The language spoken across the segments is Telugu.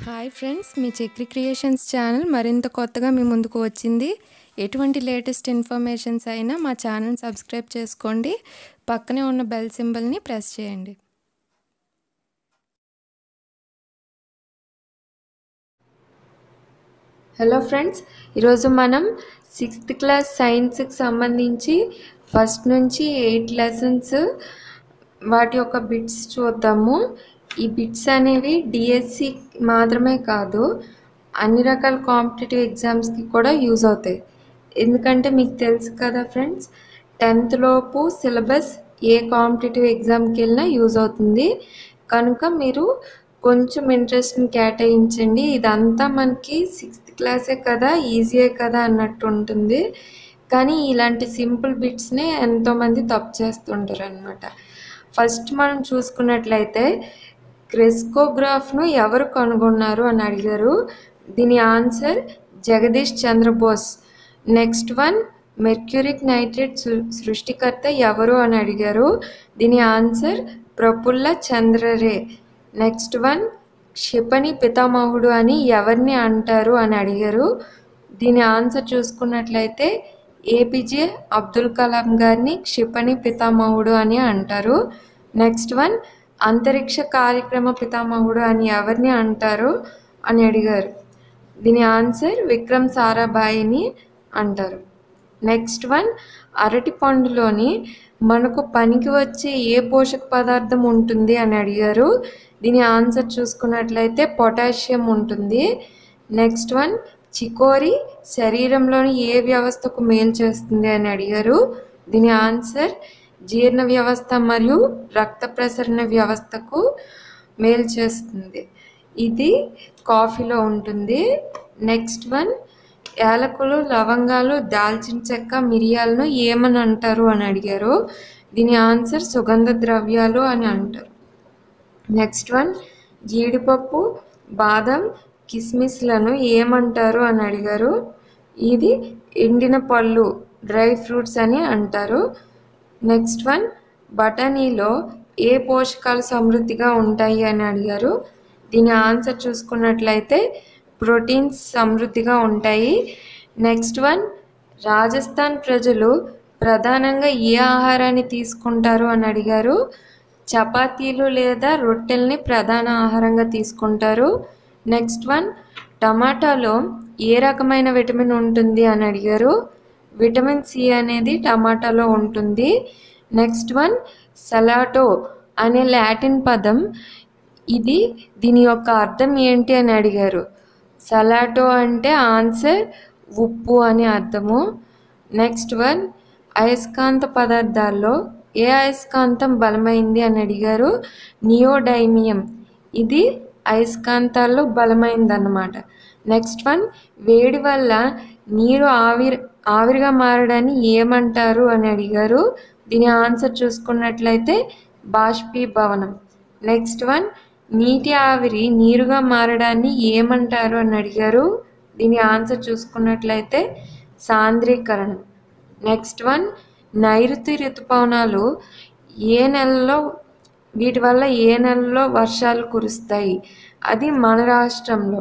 హాయ్ ఫ్రెండ్స్ మీ చక్రి క్రియేషన్స్ ఛానల్ మరింత కొత్తగా మీ ముందుకు వచ్చింది ఎటువంటి లేటెస్ట్ ఇన్ఫర్మేషన్స్ అయినా మా ఛానల్ సబ్స్క్రైబ్ చేసుకోండి పక్కనే ఉన్న బెల్ సింబల్ని ప్రెస్ చేయండి హలో ఫ్రెండ్స్ ఈరోజు మనం సిక్స్త్ క్లాస్ సైన్స్కి సంబంధించి ఫస్ట్ నుంచి ఎయిట్ లెసన్స్ వాటి యొక్క బిట్స్ చూద్దాము ఈ బిట్స్ అనేవి డిఎస్సి మాత్రమే కాదు అన్ని రకాల కాంపిటేటివ్ ఎగ్జామ్స్కి కూడా యూజ్ అవుతాయి ఎందుకంటే మీకు తెలుసు కదా ఫ్రెండ్స్ టెన్త్ లోపు సిలబస్ ఏ కాంపిటేటివ్ ఎగ్జామ్కి వెళ్ళినా యూజ్ అవుతుంది కనుక మీరు కొంచెం ఇంట్రెస్ట్ని కేటాయించండి ఇదంతా మనకి సిక్స్త్ క్లాసే కదా ఈజీయే కదా అన్నట్టు ఉంటుంది కానీ ఇలాంటి సింపుల్ బిట్స్ని ఎంతోమంది తప్పు చేస్తుంటారు అనమాట ఫస్ట్ మనం చూసుకున్నట్లయితే క్రెస్కోగ్రాఫ్ను ఎవరు కనుగొన్నారు అని అడిగారు దీని answer Jagadish Chandrabose next one mercuric nitrate సృష్టికర్త ఎవరు అని అడిగారు దీని ఆన్సర్ ప్రఫుల్ల చంద్రరే నెక్స్ట్ వన్ క్షిపణి పితామహుడు అని ఎవరిని అంటారు అని అడిగారు దీని ఆన్సర్ చూసుకున్నట్లయితే ఏపీజే అబ్దుల్ కలాం గారిని క్షిపణి పితామహుడు అని అంటారు నెక్స్ట్ వన్ అంతరిక్ష కార్యక్రమ పితామహుడు అని ఎవరిని అంటారు అని అడిగారు దీని ఆన్సర్ విక్రమ్ సారాభాయిని అంటారు నెక్స్ట్ వన్ అరటి పండులోని మనకు పనికి వచ్చే ఏ పోషక పదార్థం ఉంటుంది అని అడిగారు దీని ఆన్సర్ చూసుకున్నట్లయితే పొటాషియం ఉంటుంది నెక్స్ట్ వన్ చికోరి శరీరంలోని ఏ వ్యవస్థకు మేలు చేస్తుంది అని అడిగారు దీని ఆన్సర్ జీర్ణ వ్యవస్థ మరియు రక్త ప్రసరణ వ్యవస్థకు మేలు చేస్తుంది ఇది కాఫీలో ఉంటుంది నెక్స్ట్ వన్ యాలకులు లవంగాలు దాల్చిన చెక్క మిరియాలను ఏమని అంటారు అని అడిగారు దీని ఆన్సర్ సుగంధ ద్రవ్యాలు అని అంటారు నెక్స్ట్ వన్ జీడిపప్పు బాదం కిస్మిస్లను ఏమంటారు అని అడిగారు ఇది ఎండిన పళ్ళు డ్రై ఫ్రూట్స్ అని అంటారు నెక్స్ట్ వన్ బఠానీలో ఏ పోషకాలు సమృద్ధిగా ఉంటాయి అని అడిగారు దీని ఆన్సర్ చూసుకున్నట్లయితే ప్రోటీన్స్ సమృద్ధిగా ఉంటాయి నెక్స్ట్ వన్ రాజస్థాన్ ప్రజలు ప్రధానంగా ఏ ఆహారాన్ని తీసుకుంటారు అని అడిగారు చపాతీలు లేదా రొట్టెల్ని ప్రధాన ఆహారంగా తీసుకుంటారు నెక్స్ట్ వన్ టమాటాలో ఏ రకమైన విటమిన్ ఉంటుంది అని అడిగారు విటమిన్ సి అనేది టమాటాలో ఉంటుంది నెక్స్ట్ వన్ సలాటో అనే లాటిన్ పదం ఇది దీని యొక్క అర్థం ఏంటి అని అడిగారు సలాటో అంటే ఆన్సర్ ఉప్పు అని అర్థము నెక్స్ట్ వన్ అయస్కాంత పదార్థాల్లో ఏ అయస్కాంతం బలమైంది అని అడిగారు నియోడైమియం ఇది అయస్కాంతాల్లో బలమైంది అన్నమాట నెక్స్ట్ వన్ వేడి వల్ల నీరు ఆవిరి ఆవిరిగా మారడాన్ని ఏమంటారు అని అడిగారు దీని ఆన్సర్ చూసుకున్నట్లయితే బాష్పీభవనం నెక్స్ట్ వన్ నీటి ఆవిరి నీరుగా మారడాన్ని ఏమంటారు అని అడిగారు దీని ఆన్సర్ చూసుకున్నట్లయితే సాంద్రీకరణం నెక్స్ట్ వన్ నైరుతి ఋతుపవనాలు ఏ నెలలో వీటి వల్ల ఏ నెలలో వర్షాలు కురుస్తాయి అది మన రాష్ట్రంలో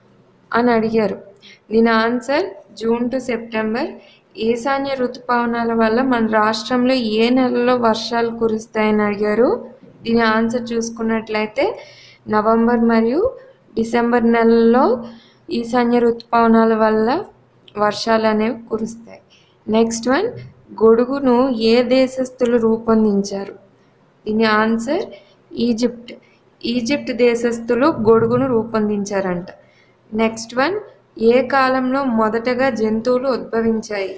అని అడిగారు దీని ఆన్సర్ జూన్ టు సెప్టెంబర్ ఈశాన్య ఋతుపవనాల వల్ల మన రాష్ట్రంలో ఏ నెలలో వర్షాలు కురుస్తాయని అడిగారు దీని ఆన్సర్ చూసుకున్నట్లయితే నవంబర్ మరియు డిసెంబర్ నెలలో ఈశాన్య ఋతుపవనాల వల్ల వర్షాలు అనేవి కురుస్తాయి నెక్స్ట్ వన్ గొడుగును ఏ దేశస్థులు రూపొందించారు దీని ఆన్సర్ ఈజిప్ట్ ఈజిప్ట్ దేశస్థులు గొడుగును రూపొందించారంట నెక్స్ట్ వన్ ఏ కాలంలో మొదటగా జంతువులు ఉద్భవించాయి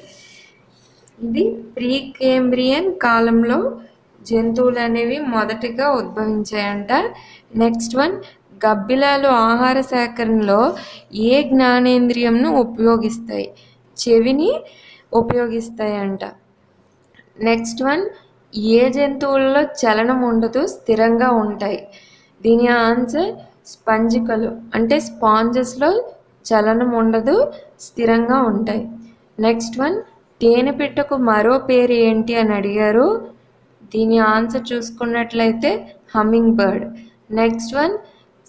ఇది ప్రీ కేంబ్రియన్ కాలంలో జంతువులు అనేవి మొదటగా ఉద్భవించాయంట నెక్స్ట్ వన్ గబ్బిలాలు ఆహార సేకరణలో ఏ జ్ఞానేంద్రియంను ఉపయోగిస్తాయి చెవిని ఉపయోగిస్తాయంట నెక్స్ట్ వన్ ఏ జంతువుల్లో చలనం ఉండదు స్థిరంగా ఉంటాయి దీని ఆన్సర్ స్పంజికలు అంటే స్పాంజెస్లో చలనం ఉండదు స్థిరంగా ఉంటాయి నెక్స్ట్ వన్ తేనె పిట్టకు మరో పేరు ఏంటి అని అడిగారు దీని ఆన్సర్ చూసుకున్నట్లయితే హమ్మింగ్ బర్డ్ నెక్స్ట్ వన్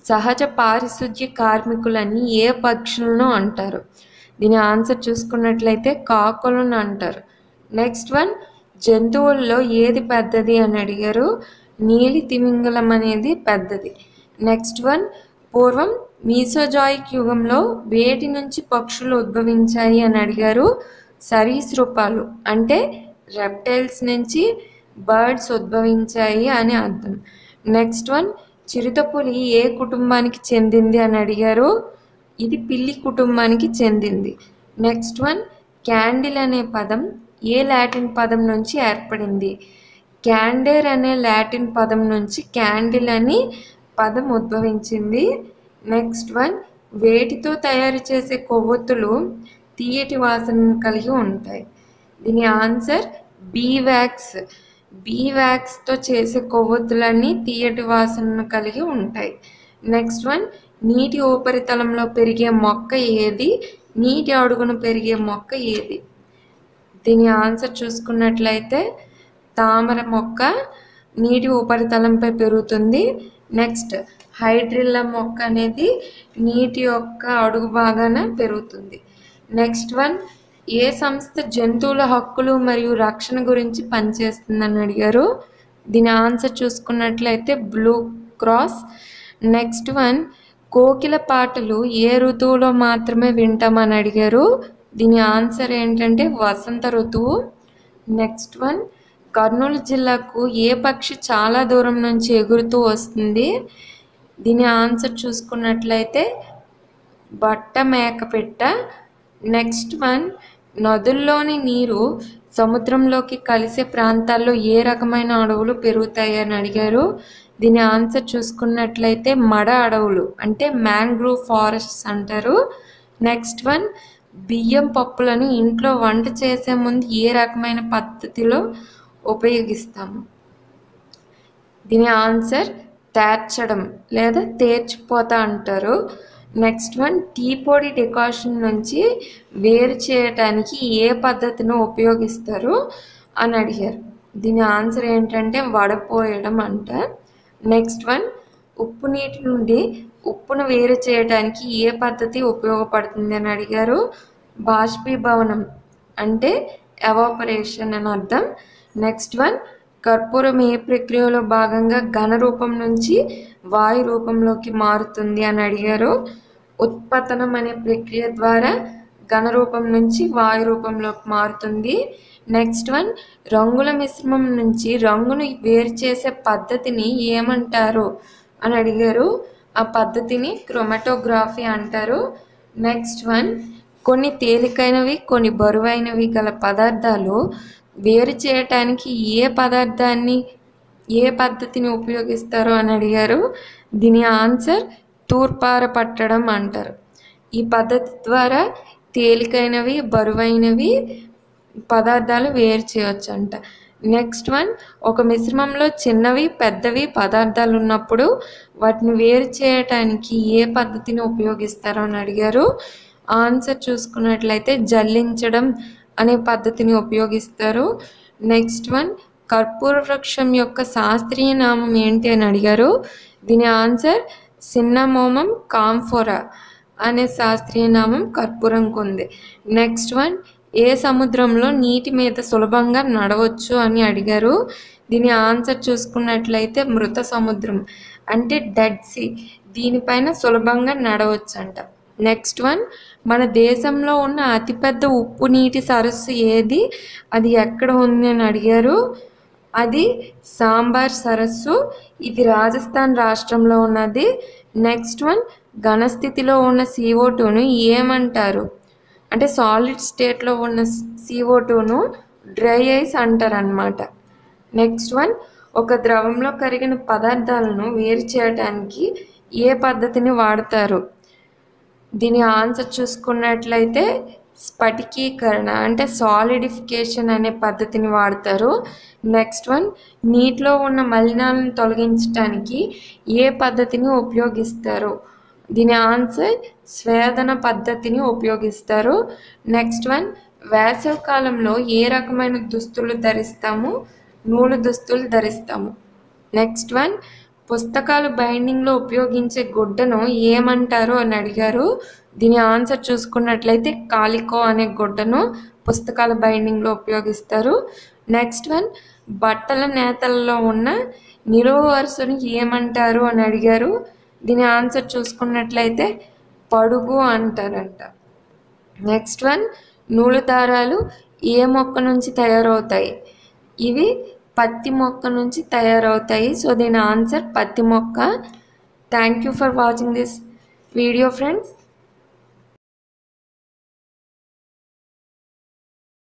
సహజ పారిశుద్ధ్య కార్మికులని ఏ పక్షులను అంటారు దీని ఆన్సర్ చూసుకున్నట్లయితే కాకులను అంటారు నెక్స్ట్ వన్ జంతువుల్లో ఏది పెద్దది అని అడిగారు నీలి తిమింగలం అనేది పెద్దది నెక్స్ట్ వన్ పూర్వం మీసోజాయిక్ యుగంలో వేటి నుంచి పక్షులు ఉద్భవించాయి అని అడిగారు సరీసృపాలు అంటే రెప్టైల్స్ నుంచి బర్డ్స్ ఉద్భవించాయి అని అర్థం నెక్స్ట్ వన్ చిరుతపులి ఏ కుటుంబానికి చెందింది అని అడిగారు ఇది పిల్లి కుటుంబానికి చెందింది నెక్స్ట్ వన్ క్యాండిల్ అనే పదం ఏ లాటిన్ పదం నుంచి ఏర్పడింది క్యాండేర్ అనే లాటిన్ పదం నుంచి క్యాండిల్ అని పదం ఉద్భవించింది నెక్స్ట్ వన్ వేటితో తయారు చేసే కొవ్వొత్తులు తీయటి వాసనను కలిగి ఉంటాయి దీని ఆన్సర్ బీ వ్యాక్స్ బీ వ్యాక్స్తో చేసే కొవ్వొత్తులన్నీ తీయటి వాసనను కలిగి ఉంటాయి నెక్స్ట్ వన్ నీటి ఉపరితలంలో పెరిగే మొక్క ఏది నీటి అడుగున పెరిగే మొక్క ఏది దీని ఆన్సర్ చూసుకున్నట్లయితే తామర మొక్క నీటి ఉపరితలంపై పెరుగుతుంది నెక్స్ట్ హైడ్రిల్లా మొక్క అనేది నీటి యొక్క అడుగు భాగాన పెరుగుతుంది నెక్స్ట్ వన్ ఏ సంస్థ జంతువుల హక్కులు మరియు రక్షణ గురించి పనిచేస్తుందని అడిగారు దీని ఆన్సర్ చూసుకున్నట్లయితే బ్లూ క్రాస్ నెక్స్ట్ వన్ కోకిల పాటలు ఏ ఋతువులో మాత్రమే వింటామని అడిగారు దీని ఆన్సర్ ఏంటంటే వసంత ఋతువు నెక్స్ట్ వన్ కర్నూలు జిల్లాకు ఏ పక్షి చాలా దూరం నుంచి ఎగురుతూ వస్తుంది దీని ఆన్సర్ చూసుకున్నట్లయితే బట్ట మేకపెట్ట నెక్స్ట్ వన్ నదుల్లోని నీరు సముద్రంలోకి కలిసే ప్రాంతాల్లో ఏ రకమైన అడవులు పెరుగుతాయి అని అడిగారు దీని ఆన్సర్ చూసుకున్నట్లయితే మడ అడవులు అంటే మ్యాంగ్రూవ్ ఫారెస్ట్స్ అంటారు నెక్స్ట్ వన్ బియ్యం పప్పులను ఇంట్లో వంట చేసే ముందు ఏ రకమైన పద్ధతిలో ఉపయోగిస్తాము దీని ఆన్సర్ తేర్చడం లేదా తేర్చిపోతా అంటారు నెక్స్ట్ వన్ టీ పొడి డికాషన్ నుంచి వేరు చేయటానికి ఏ పద్ధతిని ఉపయోగిస్తారు అని అడిగారు దీని ఆన్సర్ ఏంటంటే వడపోయడం అంట నెక్స్ట్ వన్ ఉప్పు నీటి నుండి ఉప్పును వేరు చేయడానికి ఏ పద్ధతి ఉపయోగపడుతుంది అని అడిగారు బాష్పీభవనం అంటే ఎవాపరేషన్ అని అర్థం నెక్స్ట్ వన్ కర్పూరం ఏ ప్రక్రియలో భాగంగా ఘన రూపం నుంచి వాయు రూపంలోకి మారుతుంది అని అడిగారు ఉత్పతనం అనే ప్రక్రియ ద్వారా ఘన రూపం నుంచి వాయు రూపంలోకి మారుతుంది నెక్స్ట్ వన్ రంగుల మిశ్రమం నుంచి రంగును వేరు చేసే పద్ధతిని ఏమంటారు అని అడిగారు ఆ పద్ధతిని క్రొమాటోగ్రఫీ అంటారు నెక్స్ట్ వన్ కొన్ని తేలికైనవి కొన్ని బరువైనవి గల పదార్థాలు వేరు చేయటానికి ఏ పదార్థాన్ని ఏ పద్ధతిని ఉపయోగిస్తారు అని అడిగారు దీని ఆన్సర్ తూర్పార పట్టడం అంటారు ఈ పద్ధతి ద్వారా తేలికైనవి బరువైనవి పదార్థాలు వేరు చేయవచ్చు అంట నెక్స్ట్ వన్ ఒక మిశ్రమంలో చిన్నవి పెద్దవి పదార్థాలు ఉన్నప్పుడు వాటిని వేరు చేయటానికి ఏ పద్ధతిని ఉపయోగిస్తారో అని అడిగారు ఆన్సర్ చూసుకున్నట్లయితే జల్లించడం అనే పద్ధతిని ఉపయోగిస్తారు నెక్స్ట్ వన్ కర్పూర వృక్షం యొక్క శాస్త్రీయ నామం ఏంటి అని అడిగారు దీని ఆన్సర్ సిన్నమోమం కాంఫోరా అనే శాస్త్రీయ నామం కర్పూరంకు ఉంది నెక్స్ట్ వన్ ఏ సముద్రంలో నీటి మీద సులభంగా నడవచ్చు అని అడిగారు దీని ఆన్సర్ చూసుకున్నట్లయితే మృత సముద్రం అంటే డెడ్ సీ దీనిపైన సులభంగా నడవచ్చు అంట నెక్స్ట్ వన్ మన దేశంలో ఉన్న అతిపెద్ద ఉప్పు నీటి సరస్సు ఏది అది ఎక్కడ ఉంది అని అడిగారు అది సాంబార్ సరస్సు ఇది రాజస్థాన్ రాష్ట్రంలో ఉన్నది నెక్స్ట్ వన్ ఘనస్థితిలో ఉన్న సిఓ టూను ఏమంటారు అంటే సాలిడ్ స్టేట్లో ఉన్న సిఓ టూను డ్రై ఐస్ అంటారు అనమాట నెక్స్ట్ వన్ ఒక ద్రవంలో కరిగిన పదార్థాలను వేరు చేయడానికి ఏ పద్ధతిని వాడతారు దీని ఆన్సర్ చూసుకున్నట్లయితే స్ఫటికీకరణ అంటే సాలిడిఫికేషన్ అనే పద్ధతిని వాడతారు నెక్స్ట్ వన్ నీటిలో ఉన్న మలినాలను తొలగించడానికి ఏ పద్ధతిని ఉపయోగిస్తారు దీని ఆన్సర్ స్వేదన పద్ధతిని ఉపయోగిస్తారు నెక్స్ట్ వన్ వేసవి కాలంలో ఏ రకమైన దుస్తులు ధరిస్తాము నూలు దుస్తులు ధరిస్తాము నెక్స్ట్ వన్ పుస్తకాలు బైండింగ్లో ఉపయోగించే గుడ్డను ఏమంటారు అని అడిగారు దీని ఆన్సర్ చూసుకున్నట్లయితే కాలికో అనే గుడ్డను పుస్తకాల బైండింగ్లో ఉపయోగిస్తారు నెక్స్ట్ వన్ బట్టల నేతల్లో ఉన్న నిలువు వరుసను ఏమంటారు అని అడిగారు దీని ఆన్సర్ చూసుకున్నట్లయితే పడుగు అంటారంట నెక్స్ట్ వన్ నూలు దారాలు ఏ మొక్క నుంచి తయారవుతాయి ఇవి పత్తి మొక్క నుంచి తయారవుతాయి సో దీని ఆన్సర్ పత్తి మొక్క thank you for watching this video friends